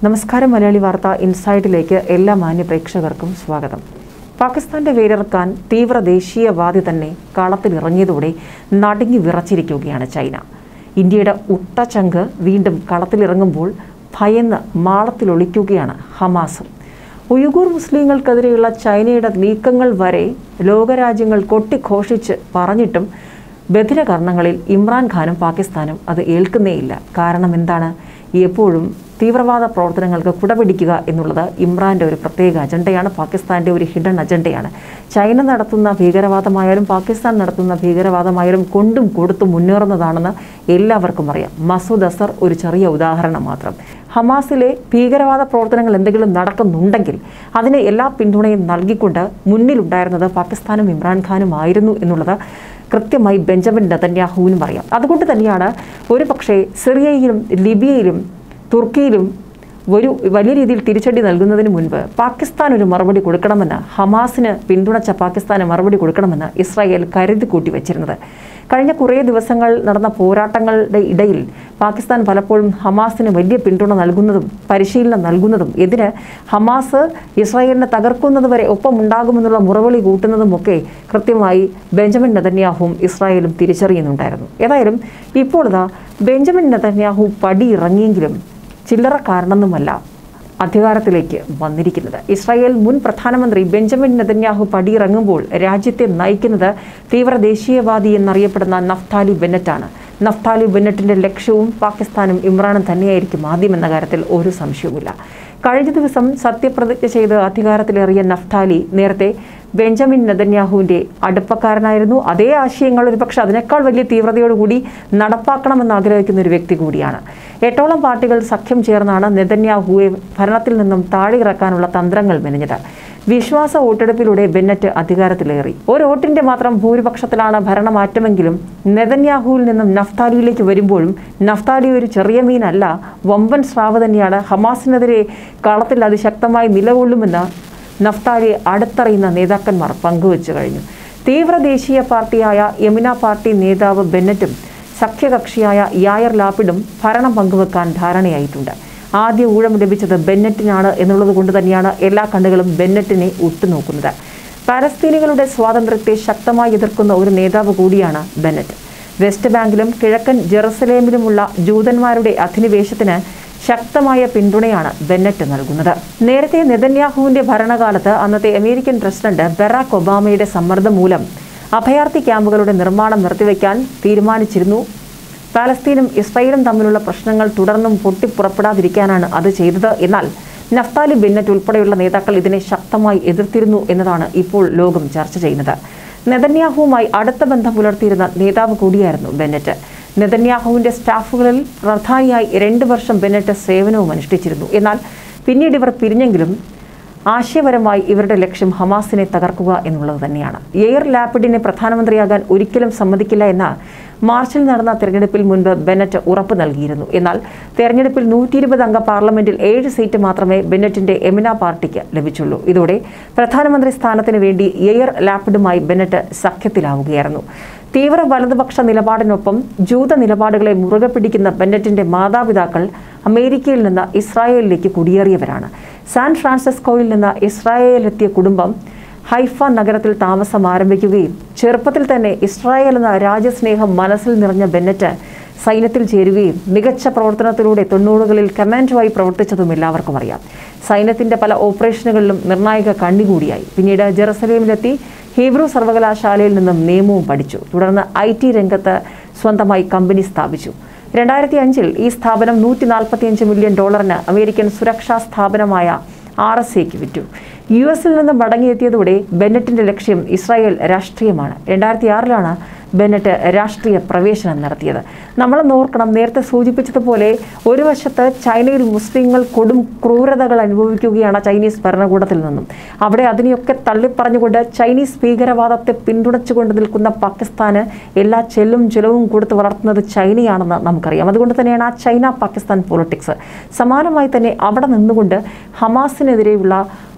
നമസ്കാരം മലയാളി വാർത്ത ഇൻസൈഡിലേക്ക് എല്ലാ മാന്യ പ്രേക്ഷകർക്കും സ്വാഗതം പാകിസ്ഥാന്റെ വേരിറക്കാൻ തീവ്ര ദേശീയവാദി തന്നെ കളത്തിലിറങ്ങിയതോടെ നടുങ്ങി വിറച്ചിരിക്കുകയാണ് ചൈന ഇന്ത്യയുടെ ഉട്ടച്ചങ്ക് വീണ്ടും കളത്തിലിറങ്ങുമ്പോൾ ഭയന്ന് മാളത്തിലൊളിക്കുകയാണ് ഹമാസും ഉയുഗൂർ മുസ്ലിങ്ങൾക്കെതിരെയുള്ള ചൈനയുടെ നീക്കങ്ങൾ വരെ ലോകരാജ്യങ്ങൾ കൊട്ടിഘോഷിച്ച് പറഞ്ഞിട്ടും ബധിരകർണങ്ങളിൽ ഇമ്രാൻഖാനും പാകിസ്ഥാനും അത് ഏൽക്കുന്നേയില്ല കാരണം എന്താണ് എപ്പോഴും തീവ്രവാദ പ്രവർത്തനങ്ങൾക്ക് കുടപിടിക്കുക എന്നുള്ളത് ഇമ്രാൻ്റെ ഒരു പ്രത്യേക അജണ്ടയാണ് പാകിസ്ഥാൻ്റെ ഒരു ഹിഡൻ അജണ്ടയാണ് ചൈന നടത്തുന്ന ഭീകരവാദമായാലും പാകിസ്ഥാൻ നടത്തുന്ന ഭീകരവാദമായാലും കൊണ്ടും കൊടുത്തും മുന്നേറുന്നതാണെന്ന് എല്ലാവർക്കും അറിയാം മസൂദ് അസർ ഒരു ചെറിയ ഉദാഹരണം മാത്രം ഹമാസിലെ ഭീകരവാദ പ്രവർത്തനങ്ങൾ എന്തെങ്കിലും നടക്കുന്നുണ്ടെങ്കിൽ അതിന് എല്ലാ പിന്തുണയും നൽകിക്കൊണ്ട് മുന്നിലുണ്ടായിരുന്നത് പാകിസ്ഥാനും ഇമ്രാൻഖാനും ആയിരുന്നു എന്നുള്ളത് കൃത്യമായി ബെഞ്ചമിൻ നെതന്യാഹുവിനും അറിയാം അതുകൊണ്ട് തന്നെയാണ് ഒരു പക്ഷേ സിറിയയിലും ലിബിയയിലും തുർക്കിയിലും ഒരു വലിയ രീതിയിൽ തിരിച്ചടി നൽകുന്നതിന് മുൻപ് പാകിസ്ഥാൻ ഒരു മറുപടി കൊടുക്കണമെന്ന് ഹമാസിന് പിന്തുണച്ച പാകിസ്ഥാന് മറുപടി കൊടുക്കണമെന്ന് ഇസ്രായേൽ കരുതി കൂട്ടി വച്ചിരുന്നത് കഴിഞ്ഞ കുറേ ദിവസങ്ങൾ നടന്ന പോരാട്ടങ്ങളുടെ ഇടയിൽ പാകിസ്ഥാൻ പലപ്പോഴും ഹമാസിന് വലിയ പിന്തുണ നൽകുന്നതും പരിശീലനം നൽകുന്നതും ഇതിന് ഹമാസ് ഇസ്രായേലിനെ തകർക്കുന്നത് വരെ ഒപ്പമുണ്ടാകുമെന്നുള്ള മുറവിളി കൂട്ടുന്നതുമൊക്കെ കൃത്യമായി ബെഞ്ചമിൻ നെതന്യാഹുവും ഇസ്രായേലും തിരിച്ചറിയുന്നുണ്ടായിരുന്നു ഏതായാലും ഇപ്പോൾ ഇതാ ബെഞ്ചമിൻ നെതന്യാഹു പടിയിറങ്ങിയെങ്കിലും ചില്ലറക്കാരനൊന്നുമല്ല അധികാരത്തിലേക്ക് വന്നിരിക്കുന്നത് ഇസ്രായേൽ മുൻ പ്രധാനമന്ത്രി ബെഞ്ചമിൻ നെതന്യാഹു പടിയിറങ്ങുമ്പോൾ രാജ്യത്തെ നയിക്കുന്നത് തീവ്ര ദേശീയവാദി എന്നറിയപ്പെടുന്ന നഫ്താലി ബെന്നറ്റാണ് നഫ്താലി ബെന്നറ്റിന്റെ ലക്ഷ്യവും പാകിസ്ഥാനും ഇമ്രാനും തന്നെയായിരിക്കും ആദ്യം എന്ന കാര്യത്തിൽ ഒരു സംശയവുമില്ല കഴിഞ്ഞ ദിവസം സത്യപ്രതിജ്ഞ ചെയ്ത് അധികാരത്തിലേറിയ നഫ്താലി നേരത്തെ ബെഞ്ചമിൻ നെതന്യാഹുവിന്റെ അടുപ്പക്കാരനായിരുന്നു അതേ ആശയങ്ങൾ ഒരുപക്ഷെ അതിനേക്കാൾ വലിയ തീവ്രതയോടുകൂടി നടപ്പാക്കണമെന്ന് ആഗ്രഹിക്കുന്ന ഒരു വ്യക്തി കൂടിയാണ് എട്ടോളം പാർട്ടികൾ സഖ്യം ചേർന്നാണ് നെതന്യാഹുവെ ഭരണത്തിൽ നിന്നും താഴെയിറക്കാനുള്ള തന്ത്രങ്ങൾ മെനഞ്ഞത് വിശ്വാസ വോട്ടെടുപ്പിലൂടെ ബെന്നറ്റ് അധികാരത്തിലേറി ഒരു വോട്ടിന്റെ മാത്രം ഭൂരിപക്ഷത്തിലാണ് ഭരണമാറ്റമെങ്കിലും നെതന്യാഹുവിൽ നിന്നും നഫ്താലിയിലേക്ക് വരുമ്പോഴും നഫ്താലി ഒരു ചെറിയ മീനല്ല വമ്പൻ സ്രാവ് തന്നെയാണ് ഹമാസിനെതിരെ കളത്തിൽ അതിശക്തമായി നിലകൊള്ളുമെന്ന് നഫ്താലിയെ അടുത്തറിയുന്ന നേതാക്കന്മാർ പങ്കുവച്ചു കഴിഞ്ഞു തീവ്ര ദേശീയ പാർട്ടിയായ യമുന പാർട്ടി നേതാവ് ബെന്നറ്റും സഖ്യകക്ഷിയായ യായർ ലാപ്പിഡും ഭരണം പങ്കുവെക്കാൻ ധാരണയായിട്ടുണ്ട് ആദ്യ ഊഴം ലഭിച്ചത് ബെന്നറ്റിനാണ് എന്നുള്ളത് കൊണ്ട് തന്നെയാണ് എല്ലാ കണ്ണുകളും ബെന്നറ്റിനെ ഉറ്റുനോക്കുന്നത് പാലസ്തീനികളുടെ സ്വാതന്ത്ര്യത്തെ ശക്തമായി എതിർക്കുന്ന ഒരു നേതാവ് കൂടിയാണ് ബെന്നറ്റ് വെസ്റ്റ് ബാങ്കിലും കിഴക്കൻ ജെറുസലേമിലുമുള്ള ജൂതന്മാരുടെ അധിനിവേശത്തിന് ശക്തമായ പിന്തുണയാണ് ബെന്നറ്റ് നൽകുന്നത് നേരത്തെ നെതന്യാഹുവിന്റെ ഭരണകാലത്ത് അന്നത്തെ അമേരിക്കൻ പ്രസിഡന്റ് ബറാക് ഒബാമയുടെ സമ്മർദ്ദം മൂലം അഭയാർത്ഥി ക്യാമ്പുകളുടെ നിർമ്മാണം നിർത്തിവെക്കാൻ തീരുമാനിച്ചിരുന്നു പാലസ്തീനും ഇസ്രായേലും തമ്മിലുള്ള പ്രശ്നങ്ങൾ തുടർന്നും പൊട്ടിപ്പുറപ്പെടാതിരിക്കാനാണ് അത് ചെയ്തത് എന്നാൽ നഫ്താലി ബെന്നറ്റ് ഉൾപ്പെടെയുള്ള നേതാക്കൾ ഇതിനെ ശക്തമായി എതിർത്തിരുന്നു എന്നതാണ് ഇപ്പോൾ ലോകം ചർച്ച ചെയ്യുന്നത് നെതന്യാഹുവുമായി അടുത്ത ബന്ധം പുലർത്തിയിരുന്ന നേതാവ് കൂടിയായിരുന്നു ബെന്നറ്റ് നെതന്യാഹുവിന്റെ സ്റ്റാഫുകളിൽ പ്രധാനിയായി രണ്ട് വർഷം ബെന്നറ്റ് സേവനവും അനുഷ്ഠിച്ചിരുന്നു എന്നാൽ പിന്നീട് ഇവർ പിരിഞ്ഞെങ്കിലും ആശയപരമായി ഇവരുടെ ലക്ഷ്യം ഹമാസിനെ തകർക്കുക എന്നുള്ളത് തന്നെയാണ് എയർ ലാപ്പിഡിനെ പ്രധാനമന്ത്രിയാകാൻ ഒരിക്കലും സമ്മതിക്കില്ല എന്ന മാർച്ചിൽ നടന്ന തെരഞ്ഞെടുപ്പിൽ മുൻപ് ബെന്നറ്റ് ഉറപ്പ് നൽകിയിരുന്നു എന്നാൽ തെരഞ്ഞെടുപ്പിൽ നൂറ്റി ഇരുപത് അംഗ പാർലമെന്റിൽ ഏഴ് സീറ്റ് മാത്രമേ ബെന്നറ്റിന്റെ എമിന പാർട്ടിക്ക് ലഭിച്ചുള്ളൂ ഇതോടെ പ്രധാനമന്ത്രി സ്ഥാനത്തിന് വേണ്ടി എയർ ലാപ്പിഡുമായി ബെന്നറ്റ് സഖ്യത്തിലാവുകയായിരുന്നു തീവ്ര വലതുപക്ഷ നിലപാടിനൊപ്പം ജൂത നിലപാടുകളെ മുറുകെ പിടിക്കുന്ന ബെന്നറ്റിന്റെ മാതാപിതാക്കൾ അമേരിക്കയിൽ നിന്ന് ഇസ്രായേലിലേക്ക് കുടിയേറിയവരാണ് സാൻ ഫ്രാൻസിസ്കോയിൽ നിന്ന് ഇസ്രായേലിലെത്തിയ കുടുംബം ഹൈഫ നഗരത്തിൽ താമസം ആരംഭിക്കുകയും ചെറുപ്പത്തിൽ തന്നെ ഇസ്രായേൽ എന്ന രാജ്യസ്നേഹം മനസ്സിൽ നിറഞ്ഞ ബെന്നറ്റ് സൈന്യത്തിൽ ചേരുകയും മികച്ച പ്രവർത്തനത്തിലൂടെ തൊണ്ണൂറുകളിൽ കമാൻഡുമായി പ്രവർത്തിച്ചതും എല്ലാവർക്കും അറിയാം സൈന്യത്തിന്റെ പല ഓപ്പറേഷനുകളിലും നിർണായക കണ്ണികൂടിയായി പിന്നീട് ജെറുസലേമിലെത്തി ഹീബ്രു സർവകലാശാലയിൽ നിന്നും നിയമവും പഠിച്ചു തുടർന്ന് ഐ ടി രംഗത്ത് സ്വന്തമായി കമ്പനി സ്ഥാപിച്ചു രണ്ടായിരത്തി അഞ്ചിൽ ഈ സ്ഥാപനം നൂറ്റി നാൽപ്പത്തിയഞ്ച് മില്യൺ ഡോളറിന് അമേരിക്കൻ സുരക്ഷാ സ്ഥാപനമായ ആർ എസ് എക്ക് വിറ്റു യു എസിൽ നിന്ന് മടങ്ങിയെത്തിയതോടെ ബെന്നറ്റിന്റെ ലക്ഷ്യം ഇസ്രായേൽ രാഷ്ട്രീയമാണ് രണ്ടായിരത്തി ആറിലാണ് ബെന്നറ്റ് രാഷ്ട്രീയ പ്രവേശനം നടത്തിയത് നമ്മൾ ഓർക്കണം നേരത്തെ സൂചിപ്പിച്ചതുപോലെ ഒരു വശത്ത് ചൈനയിൽ മുസ്ലിങ്ങൾ കൊടും ക്രൂരതകൾ അനുഭവിക്കുകയാണ് ചൈനീസ് ഭരണകൂടത്തിൽ നിന്നും അവിടെ അതിനെയൊക്കെ തള്ളിപ്പറഞ്ഞുകൊണ്ട് ചൈനീസ് ഭീകരവാദത്തെ പിന്തുണച്ചുകൊണ്ട് നിൽക്കുന്ന പാകിസ്ഥാന് എല്ലാ ചെല്ലും ചെലവും കൊടുത്ത് വളർത്തുന്നത് ചൈനയാണെന്ന് നമുക്കറിയാം അതുകൊണ്ട് തന്നെയാണ് ആ ചൈന പാകിസ്ഥാൻ പൊളിറ്റിക്സ് സമാനമായി തന്നെ അവിടെ നിന്നുകൊണ്ട് ഹമാസിനെതിരെയുള്ള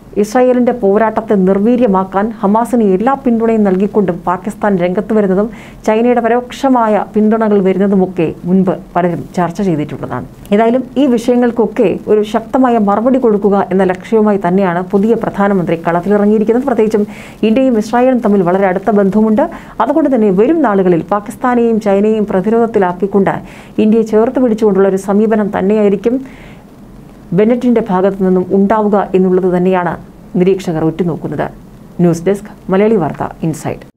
ഇസ്രായേലിന്റെ പോരാട്ടത്തെ നിർവീര്യമാക്കാൻ ഹമാസിന് എല്ലാ പിന്തുണയും നൽകിക്കൊണ്ടും പാകിസ്ഥാൻ രംഗത്ത് വരുന്നതും ചൈനയുടെ പരോക്ഷമായ പിന്തുണകൾ വരുന്നതുമൊക്കെ മുൻപ് പലരും ചർച്ച ചെയ്തിട്ടുള്ളതാണ് ഏതായാലും ഈ വിഷയങ്ങൾക്കൊക്കെ ഒരു ശക്തമായ മറുപടി കൊടുക്കുക എന്ന ലക്ഷ്യവുമായി തന്നെയാണ് പുതിയ പ്രധാനമന്ത്രി കളത്തിലിറങ്ങിയിരിക്കുന്നത് പ്രത്യേകിച്ചും ഇന്ത്യയും ഇസ്രായേലും തമ്മിൽ വളരെ അടുത്ത ബന്ധമുണ്ട് അതുകൊണ്ട് തന്നെ വരും നാളുകളിൽ പാകിസ്ഥാനെയും ചൈനയെയും പ്രതിരോധത്തിലാക്കിക്കൊണ്ട് ഇന്ത്യയെ ചേർത്ത് പിടിച്ചുകൊണ്ടുള്ള ഒരു സമീപനം തന്നെയായിരിക്കും ബെനറ്റിന്റെ ഭാഗത്തു നിന്നും ഉണ്ടാവുക എന്നുള്ളത് തന്നെയാണ് നിരീക്ഷകർ ഉറ്റുനോക്കുന്നത് ന്യൂസ് ഡെസ്ക് മലയാളി വാർത്ത ഇൻസൈറ്റ്